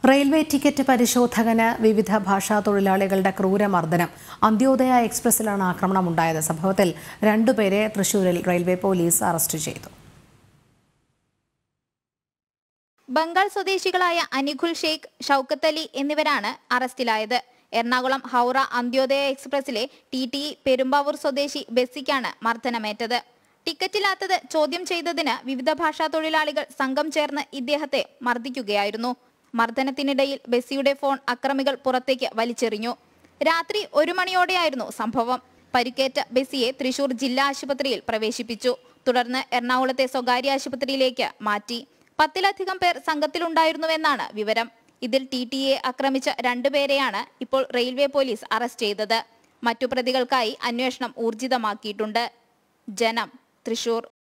railway ticket പരിശോധകന് വിവിധ ഭാഷാ തൊഴിലാളികളുടെ ക്രൂരമർദ്ദനം അന്ത്യോദയ എക്സ്പ്രസിലാണ് ആക്രമണമുണ്ടായത് സംഭവത്തിൽ രണ്ടുപേരെ തൃശൂരിൽ റെയിൽവേ പോലീസ് അറസ്റ്റ് ചെയ്തു ബംഗാൾ സ്വദേശികളായ അനിഖുൽ ഷെയ്ഖ് ഷൌക്കത്ത് അലി എന്നിവരാണ് അറസ്റ്റിലായത് എറണാകുളം ഹൗറ അന്ത്യോദയ എക്സ്പ്രസിലെ ടി ടി ഇ പെരുമ്പാവൂർ സ്വദേശി ബെസ്സിക്കാണ് മർദ്ദനമേറ്റത് ടിക്കറ്റില്ലാത്തത് ചോദ്യം ചെയ്തതിന് വിവിധ ഭാഷാ തൊഴിലാളികൾ സംഘം ചേർന്ന് ഇദ്ദേഹത്തെ മർദ്ദിക്കുകയായിരുന്നു മർദ്ദനത്തിനിടയിൽ ബെസ്സിയുടെ ഫോൺ അക്രമികൾ പുറത്തേക്ക് വലിച്ചെറിഞ്ഞു രാത്രി ഒരു മണിയോടെയായിരുന്നു സംഭവം പരിക്കേറ്റ ബെസ്സിയെ തൃശൂർ ജില്ലാ ആശുപത്രിയിൽ പ്രവേശിപ്പിച്ചു തുടർന്ന് എറണാകുളത്തെ സ്വകാര്യ ആശുപത്രിയിലേക്ക് മാറ്റി പത്തിലധികം പേർ സംഘത്തിലുണ്ടായിരുന്നുവെന്നാണ് വിവരം ഇതിൽ ടി ടി എ ആക്രമിച്ച രണ്ടുപേരെയാണ് ഇപ്പോൾ റെയിൽവേ പോലീസ് അറസ്റ്റ് ചെയ്തത് മറ്റു പ്രതികൾക്കായി അന്വേഷണം ഊർജിതമാക്കിയിട്ടുണ്ട് ജനം തൃശൂർ